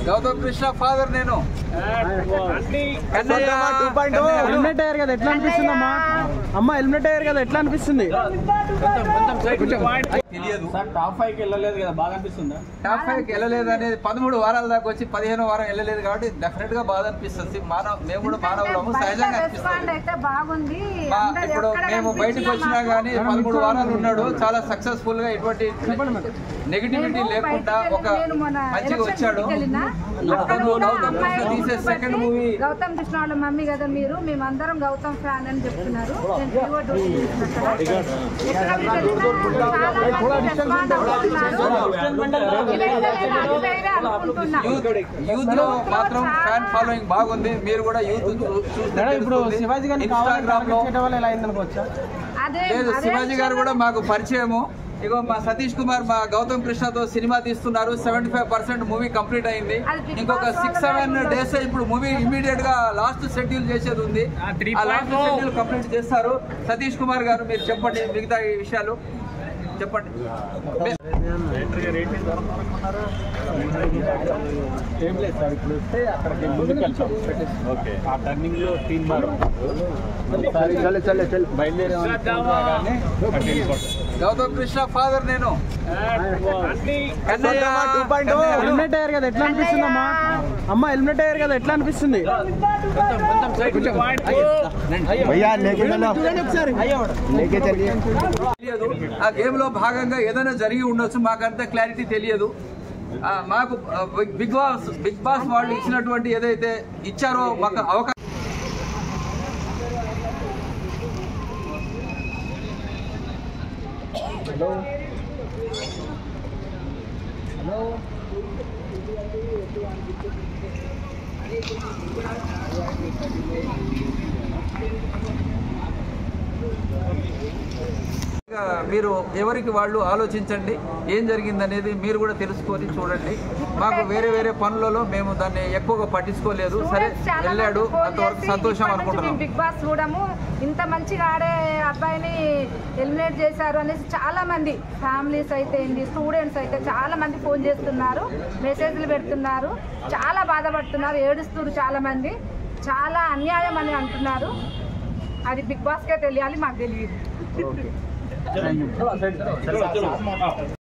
Gautam Krishna father నేను Kannayya, eliminate అయ్యారు కదా ఎట్లా అనిపిస్తుంది అమ్మా అమ్మ ఎలిమినేట్ అయ్యారు కదా ఎట్లా అనిపిస్తుంది తెలియదు టాప్ ఫైవ్ కి వెళ్ళలేదు కదా బాగా అనిపిస్తుందా టాప్ ఫైవ్ కి వెళ్ళలేదు అనేది పదమూడు వారాల దాకా వచ్చి పదిహేను వారం వెళ్ళలేదు కాబట్టి డెఫినెట్ గా బాధ అనిపిస్తుంది మానవ మేము కూడా మానవులము సహజంగా రెస్పాండ్ అనిపిస్తుంది అయితే బాగుంది మా- అందరు ఇప్పుడు ఎక్కడ మేము బయటకు కనిపించినా వచ్చినా గానీ మాకు పదమూడు వారాలు ఉన్నాడు చాలా సక్సెస్ఫుల్ గా ఎటువంటి నెగిటివిటీ మేము లేకుండా బయటికి ఒక వెళ్ళి నేను మొన్న మంచిగా ఎలక్షన్ వచ్చాడు కి వెళ్ళినా, అక్కడ అతను కూడా గౌతమ్ అమ్మాయి కృష్ణ తీసే గుర్తుపట్టి, సెకండ్ మూవీ గౌతమ్ కృష్ణ వాళ్ళ మమ్మీ కదా మీరు మేమందరం గౌతమ్ ఫ్యాన్ అని చెప్తున్నారు నేను టీవీ డ్యూటీ చేస్తున్నా అక్కడ. ఎక్కడికి వెళ్ళినా చాలా మంది రెస్పాండ్ అవుతున్నారు. ఇది ఎక్కడైనా అది వేరే అనుకుంటున్నా. యూత్ యూత్ లో మాత్రం ఫ్యాన్ ఫాలోయింగ్ బాగుంది మీరు కూడా యూత్ చూస్తే ఇప్పుడు తెలుస్తుంది. శివాజీ గారిని ఇన్స్టాగ్రామ్ లో చేయడం వల్ల ఎలా అయింది అనుకోవచ్చా అదే లేదు అదే శివాజీ గారు కూడా మాకు పరిచయము ఇగో మా సతీష్ కుమార్ మా గౌతమ్ కృష్ణతో సినిమా తీస్తున్నారు seventy five percent movie complete అయింది అది Big ఇంకొక Boss సిక్స్ వాళ్ళ సెవెన్ దాంట్లో డేస్ ఇప్పుడు మూవీ ఇమీడియట్ గా లాస్ట్ షెడ్యూల్ చేసేది ఉంది ఆ లాస్ట్ షెడ్యూల్ కంప్లీట్ చేస్తారు సతీష్ కుమార్ గారు మీరు చెప్పండి మిగతా ఈ విషయాలు చెప్పండి ఏం లేదు సార్ ఇప్పుడు వస్తే అక్కడికి ముందుకు వెళ్తాం ఓకే ఆ టర్నింగ్ లో తీన్ బార్ చల్లే చల్లే చల్లే బయలుదేరే గౌతమ్ కృష్ణ ఫాదర్ నేను కన్నయ్య, కన్నయ్య. ఎలిమినేట్ అయ్యారు కదా ఎట్లా అనిపిస్తుంది అమ్మా అమ్మ ఎలిమినేట్ అయ్యారు కదా ఎట్లా అనిపిస్తుంది చూడండి ఒకసారి తెలియదు ఆ గేమ్ లో భాగంగా ఏదైనా జరిగి ఉండొచ్చు మాకంత క్లారిటీ తెలియదు ఆ, మాకు ఆ, Bigg- Bigg Boss Bigg Boss వాళ్ళు ఇచ్చినటువంటి ఏదైతే ఇచ్చారో మాకు అవకాశం ఇక మీరు ఎవరికి వాళ్ళు ఆలోచించండి ఏం జరిగింది అనేది మీరు కూడా తెలుసుకొని చూడండి మాకు వేరే వేరే పనులలో మేము దాన్ని ఎక్కువగా పట్టించుకోలేదు సరే స్టూడెంట్స్ చాలా వెళ్ళాడు మంది ఫోన్ అంతవరకు చేసి సంతోషం ఇప్పటి నుంచి అనుకుంటున్నాం మేము బిగ్ బాస్ చూడము ఇంత మంచిగా ఆడే అబ్బాయిని ఎలిమినేట్ చేశారు అనేసి చాలా మంది ఫ్యామిలీస్ అయితే ఏంటి స్టూడెంట్స్ అయితే చాలా మంది ఫోన్ చేస్తున్నారు మెసేజ్లు పెడుతున్నారు చాలా బాధపడుతున్నారు ఏడుస్తున్నారు చాలా మంది చాలా అన్యాయం అని అంటున్నారు అది బిగ్ బాస్కే తెలియాలి మాకు తెలియదు